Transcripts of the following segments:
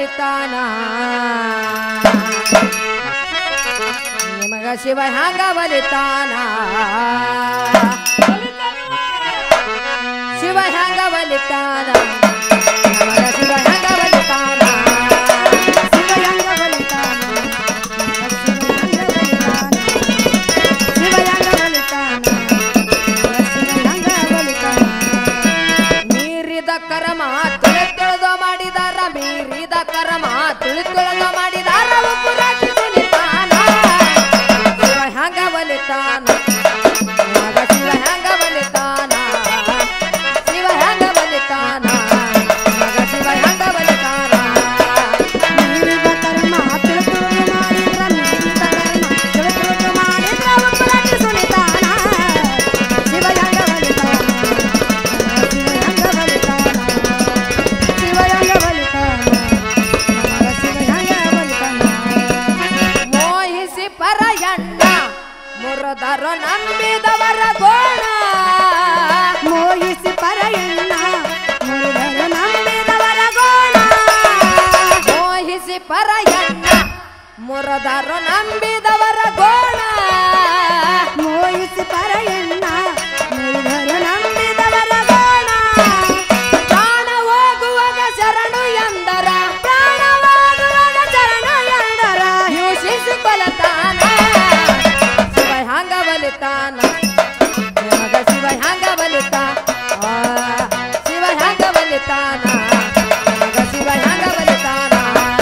ಬಲಿತಾನ ನಿಮಗ ಶಿವ ಹ್ಯಾಂಗ ಬಲಿತಾನ ಶಿವ ಹ್ಯಾಂಗ ಬಲಿತಾನ ನಮಗ ಶಿವ ಹ್ಯಾಂಗ ಬಲಿತಾನ ಶಿವಯಂಗ ಬಲಿತಾನ ಶಿವಯಂಗ ಬಲಿತಾನ ಶಿವಯಂಗ ಬಲಿತಾನ ಮೀರಿದ ಕರ್ಮ ತಿಳಿ ತಿಳಿದು ಮಾಡಿದಾರ ಮೀರಿದ ಕರ್ಮ ತಿಳಿ ತಿಳಿದು ಮಾಡಿದಾರ ಉಪ್ಪುರಾಟಿ ಕುಲಿತಾನ ಶಿವ ಹ್ಯಾಂಗ ಬಲಿತಾನ ಮಗ ಶಿವ ಹ್ಯಾಂಗ ಬಲಿತಾನ ಶಿವ ಹ್ಯಾಂಗ ಬಲಿತಾನ ಮಗ ಶಿವ ಹ್ಯಾಂಗ ಬಲಿತಾನ ಮೀರಿದ ಕರ್ಮ ತಿಳುಕುಳು ಮಾಡಿದ್ರ ಮೀರಿದ ಕರ್ಮ ತಿಳುಕುಳು ಮಾಡಿದ್ರ ಉಪ್ಪುರಾಟಿ ಸುನಿತಾನ ಶಿವಯಂಗ ಬಲಿತಾನ ಶಿವಯಂಗ ಬಲಿತಾನ ಶಿವಯಂಗ ಬಲಿತಾನ ಶಿವಯಂಗ ಬಲಿತಾನ ಮೋಹಿಸಿ ಪರಯಣ್ಣ ಮುರದರ ನಂಬಿದವರ ಗೋಣ ಮೋಹಿಸಿ ಪರಯಣ್ಣ ಮುರುಘರ ನಂಬಿದವರ ಗೋಣ ಮೋಹಿಸಿ ಪರಯಣ್ಣ ಮುರದರ ನಂಬಿದವರ ಗೋಣ ಮೋಹಿಸಿ ಪರಯಣ್ಣ ಮುರುಘರ ನಂಬಿದವರ ಗೋಣ ಪ್ರಾಣ ಹೋಗುವಾಗ ಶರಣು ಎಂದರ ಪ್ರಾಣವಾಗುವಾಗ ಚರಣ ಎಂದರ ಹಿಂಸಿಸಿ ಕೊಲತಾನ ಶಿವ ಹ್ಯಾಂಗ ಬಲಿತಾನ ಮಗ ಶಿವ ಹ್ಯಾಂಗ ಬಲಿತಾನ ಶಿವ ಹ್ಯಾಂಗ ಬಲಿತಾನ ಮಗ ಶಿವ ಹ್ಯಾಂಗ ಬಲಿತಾನ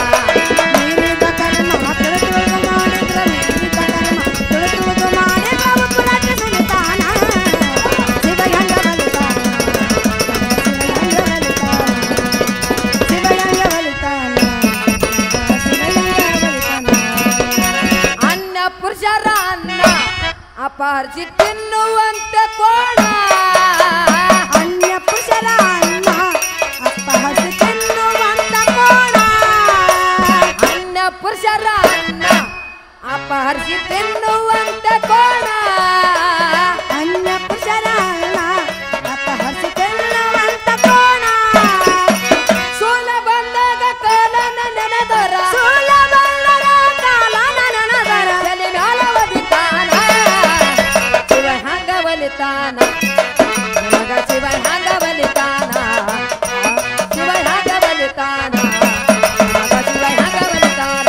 ಮೀರಿದ ಕರ್ಮ ತಿಳುಕುಳು ಮಾಡಿದ್ರ ಮೀರಿದ ಕರ್ಮ ತಿಳುಕುಳು ಮಾಡಿದ್ರ ಉಪ್ಪುರಾಟಿ ಸುನಿತಾನ ಶಿವಯಂಗ ಬಲಿತಾನ ಶಿವಯಂಗ ಬಲಿತಾನ ಶಿವಯಂಗ ಬಲಿತಾನ ಶಿವಯಂಗ ಬಲಿತಾನ ಅನ್ನ ಪುರುಷರ ಅನ್ನ ಅಪಹರಿಸಿ ತಿನ್ನುವಂತೆ ಕೋಣ ಅನ್ಯ ಪುರುಷರ ಅನ್ನ ಅಪ್ಪ ಹಸಿ ತಿನ್ನುವಂತ ಕೋಣ ಅನ್ನ ಪುರುಷರ ಅನ್ನ ಅಪಹರಿಸಿ ತಿನ್ನುವಂತೆ ಕೋಣ ಅನ್ಯ ಪುರುಷರ ಅನ್ನ ಅಪ್ಪ ಹಸಿ ತಿನ್ನುವಂತ ಕೋಣ ಸೋಲ ಬಂದಾಗ ಕಾಲನ ನೆನೆದರ ಸೂಲ ಬಲ್ಲರ ಕಾಲ ನನನದರ ತಲೆ ಮ್ಯಾಲ ಒದಿತಾನ ಶಿವ ಹಂಗ ಬಲಿತಾನ ಮಗ ಶಿವ ಹಂಗ ಬಲಿತಾನ ಶಿವ ಹಂಗ ಬಲಿತಾನ ಮಗ ಶಿವ ಹಂಗ ಬಲಿತಾನ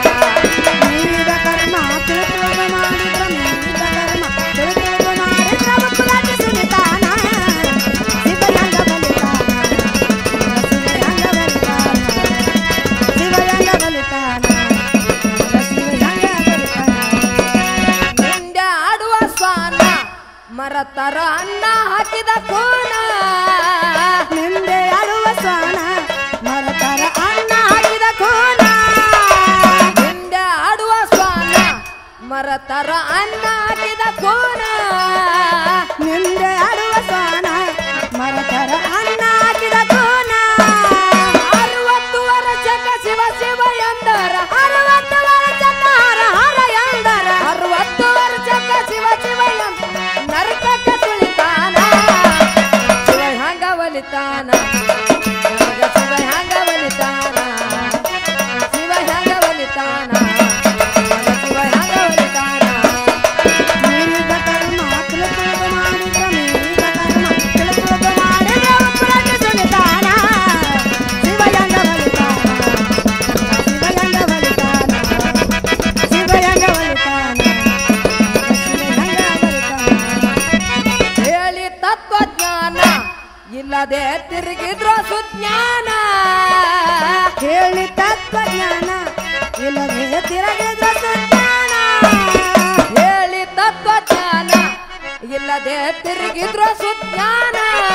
ಮೀರಿದ ಕರ್ಮ ತಿಳುಕುಳು ಮಾಡಿದ್ರ ಮೀರಿದ ಕರ್ಮ ತಿಳುಕುಳು ಮಾಡಿದ್ರ ಉಪ್ಪುರಾಟಿ ಸುನಿತಾನ ಶಿವಯಂಗ ಬಲಿತಾನ ಶಿವಯಂಗ ಬಲಿತಾನ ಶಿವಯಂಗ ಬಲಿತಾನ ಶಿವಯಂಗ ಬಲಿತಾನ ನಿಂದೆ ಆಡುವ ಸ್ವಾನ ಮರತರ ಅನ್ನ ಹಾಕಿದ ಕೋಣ ನಿಂದೆ ಆಡುವ ಸ್ವಾನ ಮರತರ ಅನ್ನ ಹಾಕಿದ ಕೋನ ನಿಂದೆ ಆಡುವ ಸ್ವಾನ ಮರತರ ಅನ್ನ ಹಾಕಿದ ಕೋಣ ನಿಂದೆ ಆಡುವ ಸ್ವಾನ ಮರತರ ಅನ್ನ ಹಾಕಿದ ಕೋನ ಅರವತ್ತು ವರ್ಷಕ ಶಿವ ಶಿವ ಎಂದರ ಅರವತ್ತು ವರ್ಷಕ್ಕ ಹರ ಹರ ಎಂದರ ಅರವತ್ತು ವರ್ಷಕ ಶಿವ ಶಿವ ಎಂದ ನರಕಕ್ಕೆ ತುಳಿತಾನ ಶಿವ ಹಂಗ ಬಲಿತಾನ ನಮಗ ಶಿವ ಹಂಗ ಬಲಿತಾನ ಶಿವ ಹಂಗ ಬಲಿತಾನ ನಮಗ ಶಿವ ಹಂಗ ಬಲಿತಾನ ಮೀರಿದ ಕರ್ಮ ತಿಳುಕುಳು ಮಾಡಿದ್ರ ಮೀರಿದ ಕರ್ಮ ತಿಳುಕುಳು ಮಾಡಿದ್ರ ಉಪ್ಪುರಾಟಿ ಸುನಿತಾನ ಶಿವಯಂಗ ಬಲಿತಾನ ಶಿವಯಂಗ ಬಲಿತಾನ ಶಿವಯಂಗ ಬಲಿತಾನ ಶಿವಯಂಗ ಬಲಿತಾನ ಹೇಳಿ ತತ್ವಜ್ಞಾನ ಇಲ್ಲದೆ ತಿರುಗಿದ್ರು ಸುಜ್ಞಾನ ಹೇಳಿ ತತ್ವಜ್ಞಾನ ಇಲ್ಲದೆ ತಿರಗಿದ್ರ ಸುಜ್ಞಾನ ಹೇಳಿ ತತ್ವಜ್ಞಾನ ಇಲ್ಲದೆ ತಿರುಗಿದ್ರು ಸುಜ್ಞಾನ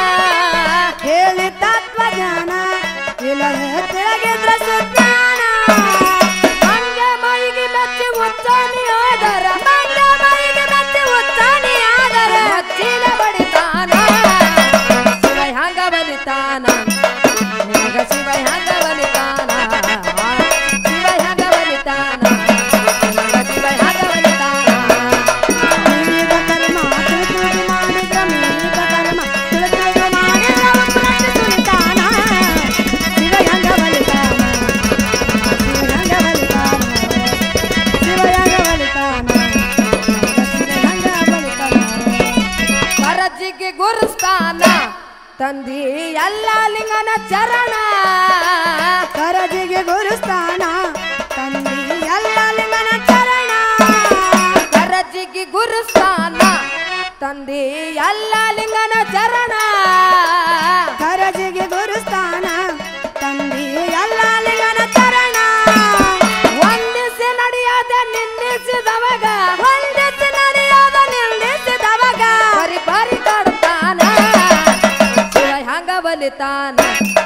ಹೇಳಿ ತತ್ವಜ್ಞಾನ ಇಲ್ಲದೆ ತಿರಗಿದ್ರ ಸುಜ್ಞಾನ ಹಂಗೆ ಮೈಗೆ ಮೆಚ್ಚಿ ಉಚ್ಚಾನಿ ಆದರ ಮಂಗ ಮೈಗೆ ಮೆಚ್ಚಿ ಉಚ್ಚಾನಿ ಆದರ ಮಚ್ಚಿನ ಬಡಿತಾನ ಶಿವ ಹಂಗ ಬಲಿತಾನ ನಿಮಗ ಶಿವ ಹಂಗ ಬಲಿತಾನ ಶಿವ ಹಂಗ ಬಲಿತಾನ ನಿಮಗ ಶಿವ ಹಂಗ ಬಲಿತಾನ ಮೀರಿದ ಕರ್ಮ ತಿಳುಕುಳು ಮಾಡಿದ್ರ ಮೀರಿದ ಕರ್ಮ ತಿಳುಕುಳು ಮಾಡಿದ್ರ ಉಪ್ಪುರಾಟಿ ಸುನಿತಾನ ಶಿವಯಂಗ ಬಲಿತಾನ ಕರಜಿಗೆ ಗುರುಸ್ಥಾನ ತಂದಿ ಎಲ್ಲ ಲಿಂಗನ ಚರಣ ಕರಜಿಗೆ ಗುರುಸ್ಥಾನ ತಂದಿ ಎಲ್ಲ ಲಿಂಗನ ಚರಣ ಕರಜಿಗೆ ಗುರುಸ್ಥಾನ ತಂದಿ ಎಲ್ಲ ಲಿಂಗನ ಚರಣ ಕರಜಿಗೆ ಗುರುಸ್ಥಾನ ತಂದಿ ಎಲ್ಲ ಲಿಂಗನ ಚರಣ ವಂದಿಸಿ ನಡೆಯದ ನಿಂದಿಸಿದವಾಗ ಹೊಂದಿಸಿ ನಡೆಯೋದ ನಿಲ್ಲಿಸಿದವಾಗ ಬರಿ ಬರಿ ಕಾಡ್ತಾನ ಶಿವ ಹಂಗ ಬಲಿತಾನ